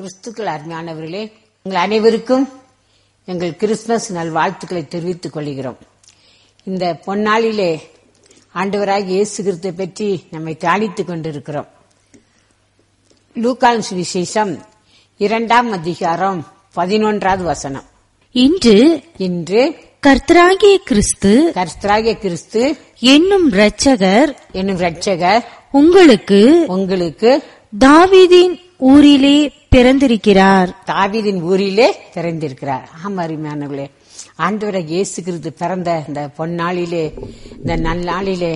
கிறிஸ்துக்கள் அருமையானவர்களே உங்கள் அனைவருக்கும் எங்கள் கிறிஸ்துமஸ் நல் வாழ்த்துக்களை தெரிவித்துக் கொள்கிறோம் இந்த பொன்னாளிலே ஆண்டவராக இயேசு கிறிஸ்துவை பற்றி நம்மை தியானித்துக் கொண்டிருக்கிறோம் லூக்கான் சுவிசேஷம் இரண்டாம் அதிகாரம் பதினொன்றாவது வசனம் இன்று இன்று கர்த்தராகிய கிறிஸ்து கர்த்தராகிய கிறிஸ்து என்னும் இரட்சகர் என்னும் இரட்சகர் உங்களுக்கு உங்களுக்கு தாவீதின் ஊரிலே பிறந்திருக்கிறார் தாவீதின் ஊரிலே பிறந்திருக்கிறார் ஆமா அருமையானவர்களே ஆண்டவராக இயேசு கிறிஸ்து பிறந்த இந்த பொன்னாளிலே இந்த நன்னாளிலே